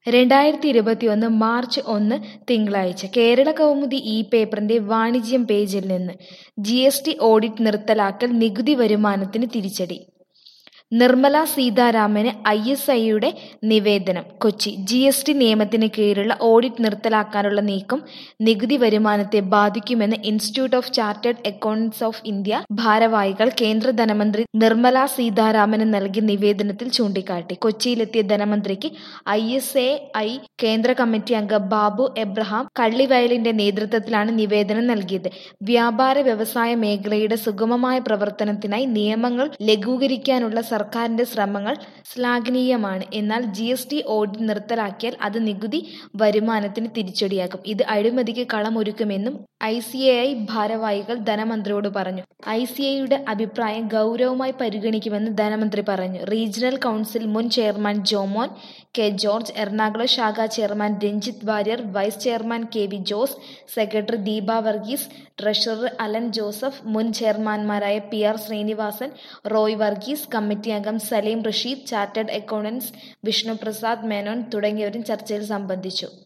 രണ്ടായിരത്തി ഇരുപത്തിയൊന്ന് മാർച്ച് ഒന്ന് തിങ്കളാഴ്ച കേരള കൗമുദി ഈ പേപ്പറിന്റെ വാണിജ്യം പേജിൽ നിന്ന് ജി എസ് ടി ഓഡിറ്റ് നിർത്തലാക്കൽ നികുതി വരുമാനത്തിന് തിരിച്ചടി നിർമ്മല സീതാരാമന് ഐ എസ് ഐയുടെ നിവേദനം കൊച്ചി ജി എസ് ടി നിയമത്തിന് കീഴിലുള്ള ഓഡിറ്റ് നിർത്തലാക്കാനുള്ള നീക്കം നികുതി വരുമാനത്തെ ബാധിക്കുമെന്ന് institute of chartered accountants of India ഭാരവാഹികൾ കേന്ദ്ര ധനമന്ത്രി നിർമ്മല സീതാരാമന് നൽകിയ നിവേദനത്തിൽ ചൂണ്ടിക്കാട്ടി കൊച്ചിയിലെത്തിയ ധനമന്ത്രിക്ക് ഐ എസ് എ ഐ കേന്ദ്ര കമ്മിറ്റി അംഗം ബാബു എബ്രഹാം കള്ളിവയലിന്റെ നേതൃത്വത്തിലാണ് നിവേദനം നൽകിയത് വ്യാപാര വ്യവസായ മേഖലയുടെ സുഗമമായ പ്രവർത്തനത്തിനായി നിയമങ്ങൾ ലഘൂകരിക്കാനുള്ള സർക്കാരിന്റെ ശ്രമങ്ങൾ ശ്ലാഘനീയമാണ് എന്നാൽ ജി എസ് ടി ഓഡിറ്റ് നിർത്തലാക്കിയാൽ അത് നികുതി വരുമാനത്തിന് തിരിച്ചടിയാകും ഇത് അഴിമതിക്ക് കളമൊരുക്കുമെന്നും ഐ സി എ ഐ ഭാരവാഹികൾ ധനമന്ത്രിയോട് പറഞ്ഞു ഐ സി ഐയുടെ അഭിപ്രായം ഗൗരവമായി പരിഗണിക്കുമെന്ന് ധനമന്ത്രി പറഞ്ഞു റീജിയണൽ കൗൺസിൽ മുൻ chairman Jomon K George Ernakulam ശാഖാ chairman Ranjith Warrier vice chairman K V Jose secretary Deepa Varghese treasurer Alan Joseph മുൻ ചെയർമാൻമാരായ P R Srinivasan Roy Varghese committee അംഗം സലീം റഷീദ് ചാർട്ടേഡ് അക്കൗണ്ടന്റ്സ് വിഷ്ണുപ്രസാദ് മേനോൻ തുടങ്ങിയവരും ചർച്ചയിൽ സംബന്ധിച്ചു